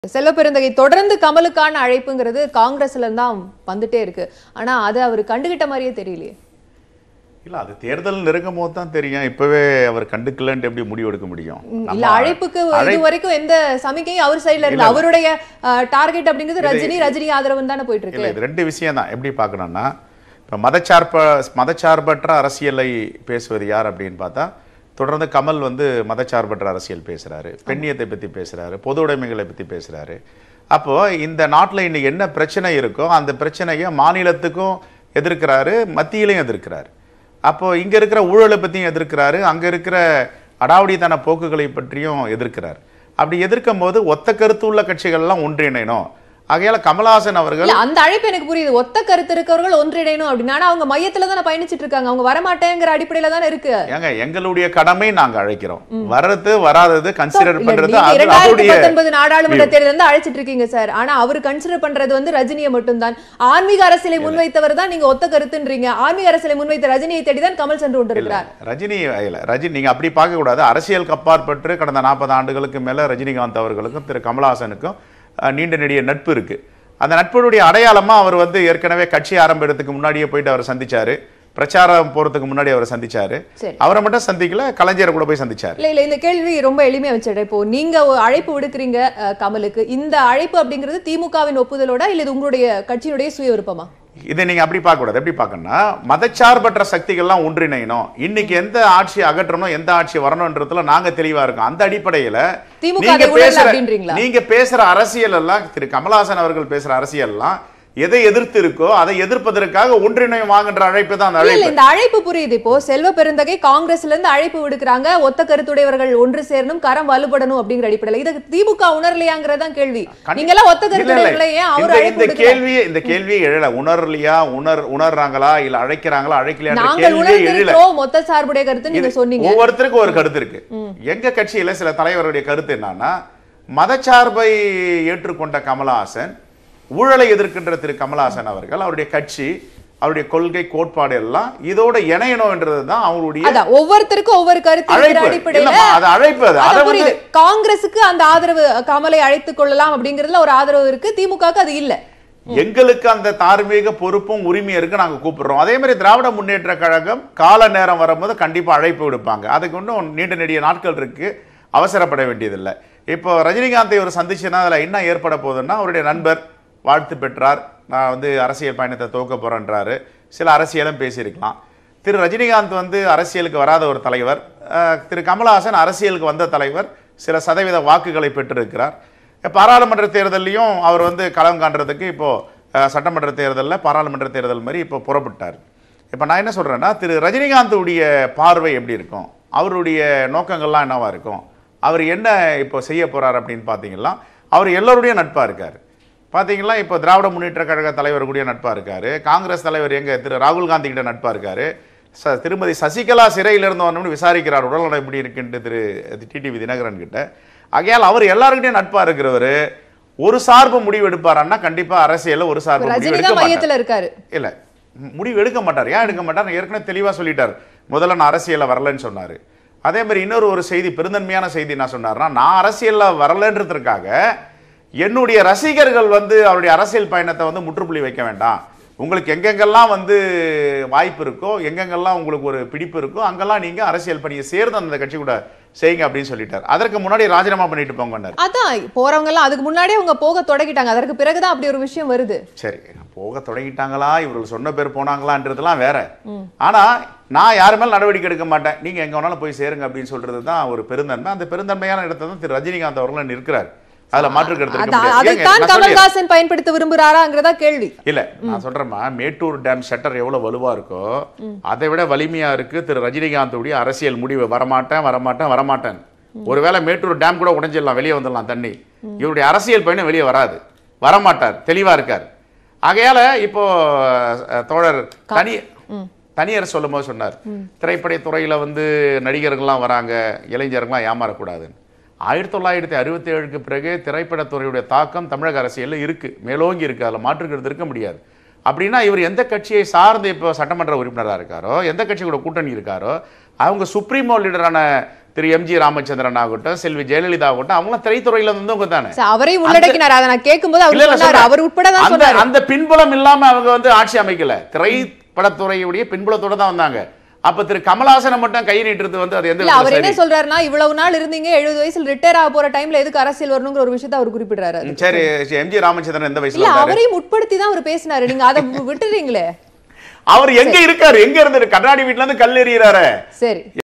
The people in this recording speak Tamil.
செல்வப்பெருந்தகை தொடர்ந்து கமலுக்கான அழைப்புங்கிறது காங்கிரஸ்ல இருந்து தான் வந்துட்டே இருக்கு ஆனா அதை அவர் கண்டுகிட்ட மாதிரியே தெரியலையே இல்ல அது தேர்தல் நெருங்கும் போது தான் தெரியும் இப்பவே அவர் கண்டுக்கலன்ட்டு எப்படி முடிவு எடுக்க முடியும் ம், நம்ம இல்ல அழைப்புக்கு இது அழைப்பு- வரைக்கும் எந்த சமிக்கையும் அவர் சைடுல இருந்து அவருடைய டார்கெட் அப்படிங்கிறது ரஜினி ரஜினி ஆதரவு தானே போயிட்டு இருக்கு இல்ல இது ரெண்டு விஷயம் தான் எப்படி பார்க்கணும்னா இப்போ மதச்சார்ப மதச்சார்பற்ற அரசியலை பேசுவது யார் அப்படின்னு பார்த்தா தொடர்ந்து கமல் வந்து மதச்சார்பற்ற அரசியல் பேசுறாரு பெண்ணியத்தை பத்தி பேசுறாரு பொது உடைமைகளை பத்தி பேசுறாரு அப்போ இந்த நாட்டில் இன்னைக்கு என்ன பிரச்சனை இருக்கோ அந்த பிரச்சனையை மாநிலத்துக்கும் எதிர்க்கிறாரு மத்தியிலையும் எதிர்க்கிறாரு அப்போ இங்க இருக்கிற ஊழலை பத்தியும் எதிர்க்கிறாரு அங்க இருக்கிற அடாவடித்தன போக்குகளை பற்றியும் எதிர்க்கிறார் அப்படி எதிர்க்கும் போது ஒத்த கருத்து உள்ள கட்சிகள்லாம் ஒன்றிணையணும் ஆகையால கமலஹாசன் அவர்கள் இல்ல அந்த அழைப்பு எனக்கு புரியுது ஒத்த கருத்து இருக்கவர்கள் ஒன்றிணையணும் அப்படின்னு ஆனா அவங்க மையத்துல தானே பயணிச்சிட்டு இருக்காங்க அவங்க வரமாட்டேங்கிற அடிப்படையில தானே இருக்கு ஏங்க எங்களுடைய கடமை நாங்க அழைக்கிறோம் வர்றது வராதது கன்சிடர் இல்ல, பண்றது நீங்க அது இரண்டாயிரத்தி அவருடைய பத்தொன்பது நாடாளுமன்ற தேர்தல் இருந்து அழைச்சிட்டு இருக்கீங்க சார் ஆனா அவர் கன்சிடர் பண்றது வந்து ரஜினியை மட்டும்தான் ஆன்மீக அரசியலை முன்வைத்தவர் தான் நீங்க ஒத்த கருத்துன்றீங்க ஆன்மீக அரசியலை முன்வைத்த ரஜினியை தேடி தான் கமல் சென்று கொண்டிருக்கிறார் ரஜினி இல்ல ரஜினி நீங்க அப்படி பார்க்க கூடாது அரசியலுக்கு அப்பாற்பட்டு கடந்த நாற்பது ஆண்டுகளுக்கு மேல ரஜினிகாந்த் அவர்களுக்கும் திரு கமலஹாசனுக்கும் அஹ், நீண்ட நெடிய நட்பு இருக்கு அந்த நட்புடைய அடையாளமா அவர் வந்து ஏற்கனவே கட்சி ஆரம்பிக்கிறதுக்கு முன்னாடியே போயிட்டு அவர் சந்திச்சாரு பிரச்சாரம் போறதுக்கு முன்னாடி அவரை சந்திச்சாரு சரி. அவரை மட்டும் சந்திக்கல கலைஞரை கூட போய் சந்திச்சாரு இல்ல இல்ல இந்த கேள்வி ரொம்ப எளிமையா வச்சிடுறேன் இப்போ நீங்க ஒரு அழைப்பு விடுக்கிறீங்க அஹ், கமலுக்கு இந்த அழைப்பு அப்படிங்கிறது திமுகவின் ஒப்புதலோட இல்ல இது உங்களுடைய கட்சியினுடைய சுய விருப்பமா இதை நீங்க அப்படி பார்க்க கூடாது எப்படி பார்க்கணும்னா மதச்சார்பற்ற சக்திகள்லாம் ஒன்றிணையணும் இன்னைக்கு எந்த ஆட்சி அகற்றணும் எந்த ஆட்சி வரணும்ன்றதுல நாங்க தெளிவா இருக்கோம் அந்த அடிப்படையில திமுக நீங்க அதை உணரல பேசுற அப்படின்றீங்களா? நீங்க பேசுற அரசியல் எல்லாம் திரு கமலஹாசன் அவர்கள் பேசுற அரசியல் எல்லாம் எதை எதிர்த்து இருக்கோ அதை எதிர்ப்பதற்காக ஒன்றிணையும் வாங்குன்ற அழைப்பு தான் அந்த இல்ல இல்ல அழைப்பு இந்த அழைப்பு புரியுது இப்போ செல்வ பெருந்தகை காங்கிரஸ்ல இருந்து அழைப்பு விடுக்கிறாங்க ஒத்த கருத்துடையவர்கள் ஒன்று சேரணும் கரம் வலுப்படணும் அப்படிங்கிற அடிப்படையில இது திமுக உணரலையாங்கிறதான் கேள்வி நீங்க எல்லாம் ஒத்த இல்ல, இல்ல. கருத்துடையவர்களை ஏன் அவர் இந்த- அழைப்பு இந்த விடுக்கிறார் கேள்வியே இந்த கேள்வியே எழல உணரலையா உணர் உணர்றாங்களா இல்ல அழைக்கிறாங்களா அழைக்கலையான்ற நாங்கள் கேள்வியே எழல உணர்ந்திருக்கிறோம் மொத்த சார்புடைய கருத்து நீங்க இது சொன்னீங்க ஒவ்வொருத்தருக்கும் ஒரு கருத்து இருக்கு எங்க கட்சியில சில தலைவருடைய கருத்து என்னன்னா மதச்சார்பை ஏற்றுக்கொண்ட கமலஹாசன் ஊழலை எதிர்க்கின்ற திரு கமலஹாசன் அவர்கள் அவருடைய கட்சி அவருடைய கொள்கை கோட்பாடு எல்லாம் இதோட இணையணும்ன்றது தான் அவருடைய அதான் ஒவ்வொருத்தருக்கும் ஒவ்வொரு கருத்து இருக்கிற அழைப்பு அடிப்படையில இல்லம்மா, அது அழைப்பு அது அதான் அதை வந்து புரியுது காங்கிரசுக்கு அந்த ஆதரவு கமலை அழைத்துக் கொள்ளலாம் அப்படிங்கறதுல ஒரு ஆதரவு இருக்கு திமுகக்கு அது இல்ல எங்களுக்கு அந்த தார்மீக பொறுப்பும் உரிமையும் இருக்கு நாங்க கூப்பிடுறோம் அதே மாதிரி திராவிட முன்னேற்ற கழகம் கால நேரம் வரும்போது கண்டிப்பா அழைப்பு விடுப்பாங்க அதுக்கு இன்னும் நீண்ட நெடிய நாட்கள் இருக்கு அவசரப்பட வேண்டியதில்லை இப்போ ரஜினிகாந்தை ஒரு சந்திச்சுன்னா அதில் என்ன ஏற்பட போகுதுன்னா அவருடைய நண்பர் வாழ்த்து பெற்றார் நான் வந்து அரசியல் பயணத்தை துவக்க போறேன்றாரு சில அரசியலும் பேசியிருக்கலாம் திரு ரஜினிகாந்த் வந்து அரசியலுக்கு வராத ஒரு தலைவர் அஹ், திரு கமலஹாசன் அரசியலுக்கு வந்த தலைவர் சில சதவீத வாக்குகளை பெற்றிருக்கிறார் பாராளுமன்ற தேர்தலையும் அவர் வந்து களம் காண்றதுக்கு இப்போ அஹ், சட்டமன்ற தேர்தலில் பாராளுமன்ற தேர்தல் மாதிரி இப்போ புறப்பட்டார் இப்போ நான் என்ன சொல்றேன்னா திரு ரஜினிகாந்துடைய பார்வை எப்படி இருக்கும் அவருடைய நோக்கங்கள்லாம் என்னவா இருக்கும் அவர் என்ன இப்போ செய்ய போறார் அப்படின்னு பார்த்தீங்கன்னா அவர் எல்லோருடைய நட்பா இருக்கார் பார்த்தீங்களா இப்போ திராவிட முன்னேற்ற கழக தலைவர் கூடிய நட்பா இருக்காரு காங்கிரஸ் தலைவர் எங்க திரு ராகுல் காந்தி கிட்ட நட்பா இருக்காரு ச திருமதி சசிகலா சிறையில் இருந்து வரணும்னு விசாரிக்கிறார் உடல்நலம் எப்படி இருக்குன்ட்டு திரு டிடிவி தினகரன் கிட்ட ஆகையால் அவர் எல்லாருக்கிட்டையும் நட்பா இருக்கிறவர் ஒரு சார்பு முடிவு எடுப்பாரான்னா கண்டிப்பா அரசியல்ல ஒரு சார்பு முடிவு ரஜினி எடுக்க தான் மாட்டார் மையத்துல இருக்காரு இல்ல ம், முடிவு எடுக்க மாட்டார் ஏன் எடுக்க மாட்டார் ஏற்கனவே தெளிவா சொல்லிட்டார் முதல்ல நான் அரசியல்ல வரலன்னு சொன்னாரு அதே மாதிரி இன்னொரு ஒரு செய்தி பெருந்தன்மையான செய்தி என்ன சொன்னார்னா நான் அரசியல்ல வரலன்றதுக்காக என்னுடைய ரசிகர்கள் வந்து அவருடைய அரசியல் பயணத்தை வந்து முற்றுப்புள்ளி வைக்க வேண்டாம் உங்களுக்கு எங்கெங்கெல்லாம் வந்து வாய்ப்பு இருக்கோ எங்கெங்கெல்லாம் உங்களுக்கு ஒரு பிடிப்பு இருக்கோ அங்கெல்லாம் நீங்க அரசியல் பணியை சேர்ந்து அந்த கட்சி கூட செய்யுங்க அப்படின்னு சொல்லிட்டார் அதற்கு முன்னாடி ராஜினாமா பண்ணிட்டு போங்கன்னாரு அதான் போறவங்க எல்லாம் அதுக்கு முன்னாடியே அவங்க போக தொடங்கிட்டாங்க அதற்கு பிறகுதான் அப்படி ஒரு விஷயம் வருது சரி போக தொடங்கிட்டாங்களா இவர்கள் சொன்ன பேர் போனாங்களான்றதுலாம் வேற ஆனா நான் யாரு மேல நடவடிக்கை எடுக்க மாட்டேன் நீங்க எங்க வேணாலும் போய் சேருங்க அப்படின்னு சொல்றது தான் ஒரு பெருந்தன்மை அந்த பெருந்தன்மையான இடத்தை தான் திரு ரஜினிகாந்த் அவர்கள் நிற்கிறார் அதுல மாற்று கருத்து இருக்க அதான் முடியாது. ஏங்க, அதைத்தான் நான் சொல்லிடுறேன். கமல்ஹாசன் பயன்படுத்த விரும்புறாராங்கிறதா கேள்வி இல்ல நான் சொல்றேம்மா மேட்டூர் டேம் ஷட்டர் எவ்வளவு வலுவா இருக்கோ அதை விட வலிமையா இருக்கு திரு ரஜினிகாந்துடைய அரசியல் முடிவு வரமாட்டேன் வரமாட்டேன் வரமாட்டேன் ஒருவேளை மேட்டூர் டேம் கூட உடைஞ்சிடலாம் வெளியே வந்துடலாம் தண்ணி இவருடைய அரசியல் பயணம் வெளியே வராது வரமாட்டார் தெளிவா இருக்கார் ஆகையால இப்போ அஹ், தோழர் தனி தனியார் சொல்லும் போது சொன்னார் திரைப்பட துறையில வந்து நடிகர்கள்லாம் வராங்க இளைஞர்கள்லாம் ஏமாறக்கூடாதுன்னு ஆயிரத்தி தொள்ளாயிரத்தி அறுபத்தி ஏழுக்கு பிறகு திரைப்படத்துறையுடைய தாக்கம் தமிழக அரசியலில் இருக்கு மேலோங்கி இருக்கு அதில் மாற்றுக்கிறது இருக்க முடியாது அப்படின்னா இவர் எந்த கட்சியை சார்ந்து இப்போ சட்டமன்ற உறுப்பினராக இருக்காரோ எந்த கட்சி கூட கூட்டணி இருக்காரோ அவங்க சுப்ரீமோ லீடரான திரு எம்ஜி ராமச்சந்திரன் ஆகட்டும் செல்வி ஜெயலலிதா ஆகட்டும் அவங்களாம் திரைத்துறையில இருந்தவங்க தானே சார், அவரையும் உள்ளடக்கினார் அதை நான் கேட்கும்போது இல்ல, அவர் இல்ல, சொன்னாரு சொல்றேன். அவர் உட்பட தான் அந்த சொன்னாரு அந்த பின்புலம் இல்லாம அவங்க வந்து ஆட்சி அமைக்கல திரைப்படத்துறையுடைய பின்புலத்தோட தான் வந்தாங்க அப்ப திரு கமலஹாசனை மட்டும் கை நீட்டுறது வந்து அது எந்த இல்ல அவர் விதத்துல என்ன சரி? சொல்றாருன்னா இவ்வளவு நாள் இருந்தீங்க எழுபது வயசுல ரிட்டையர் ஆக போற டைம்ல எதுக்கு அரசியல் வரணுங்கிற ஒரு விஷயத்தை அவர் குறிப்பிடுறாரு அது. ம், சரி எம்ஜி ராமச்சந்திரன் எந்த இல்ல வயசுல இருந்தாரு அவரையும் உட்படுத்தி தான் அவர் பேசினாரு நீங்க அதை விட்டுறீங்களே அவர் எங்க இருக்காரு எங்க இருந்து கண்ணாடி வீட்டுல இருந்து கல் எறிகிறாரு சரி